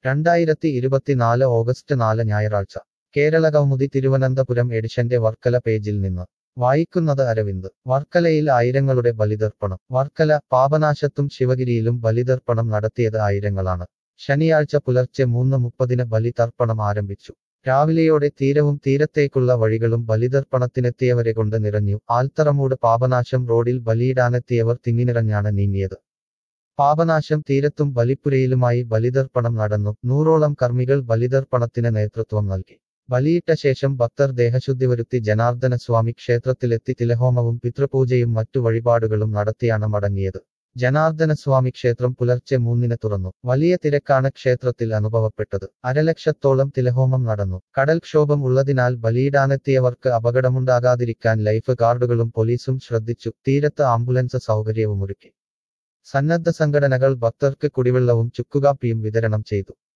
രണ്ടായിരത്തി ഇരുപത്തിനാല് ഓഗസ്റ്റ് നാല് ഞായറാഴ്ച കേരള കൗമുദി തിരുവനന്തപുരം എഡിഷന്റെ വർക്കല പേജിൽ നിന്ന് വായിക്കുന്നത് അരവിന്ദ് വർക്കലയിൽ ആയിരങ്ങളുടെ ബലിതർപ്പണം വർക്കല പാപനാശത്തും ശിവഗിരിയിലും ബലിതർപ്പണം നടത്തിയത് ആയിരങ്ങളാണ് ശനിയാഴ്ച പുലർച്ചെ മൂന്ന് മുപ്പതിന് ബലി തർപ്പണം ആരംഭിച്ചു രാവിലെയോടെ തീരവും തീരത്തേക്കുള്ള വഴികളും ബലിതർപ്പണത്തിനെത്തിയവരെ കൊണ്ട് നിറഞ്ഞു ആൽത്തറമൂട് പാപനാശം റോഡിൽ ബലിയിടാനെത്തിയവർ തിങ്ങിനിറഞ്ഞാണ് നീങ്ങിയത് പാപനാശം തീരത്തും ബലിപ്പുരയിലുമായി ബലിതർപ്പണം നടന്നു നൂറോളം കർമ്മികൾ ബലിതർപ്പണത്തിന് നേതൃത്വം നൽകി ബലിയിട്ട ശേഷം ഭക്തർ ദേഹശുദ്ധി വരുത്തി ജനാർദ്ദന സ്വാമി ക്ഷേത്രത്തിലെത്തി തിലഹോമവും പിതൃപൂജയും മറ്റു വഴിപാടുകളും നടത്തിയാണ് മടങ്ങിയത് ജനാർദ്ദന സ്വാമി ക്ഷേത്രം പുലർച്ചെ മൂന്നിന് തുറന്നു വലിയ തിരക്കാണ് ക്ഷേത്രത്തിൽ അനുഭവപ്പെട്ടത് അരലക്ഷത്തോളം തിലഹോമം നടന്നു കടൽക്ഷോഭം ഉള്ളതിനാൽ ബലിയിടാനെത്തിയവർക്ക് അപകടമുണ്ടാകാതിരിക്കാൻ ലൈഫ് ഗാർഡുകളും പോലീസും ശ്രദ്ധിച്ചു തീരത്ത് ആംബുലൻസ് സൗകര്യവുമൊരുക്കി സന്നദ്ധ സംഘടനകൾ ഭക്തർക്ക് കുടിവെള്ളവും ചുക്കുകാപ്പിയും വിതരണം ചെയ്തു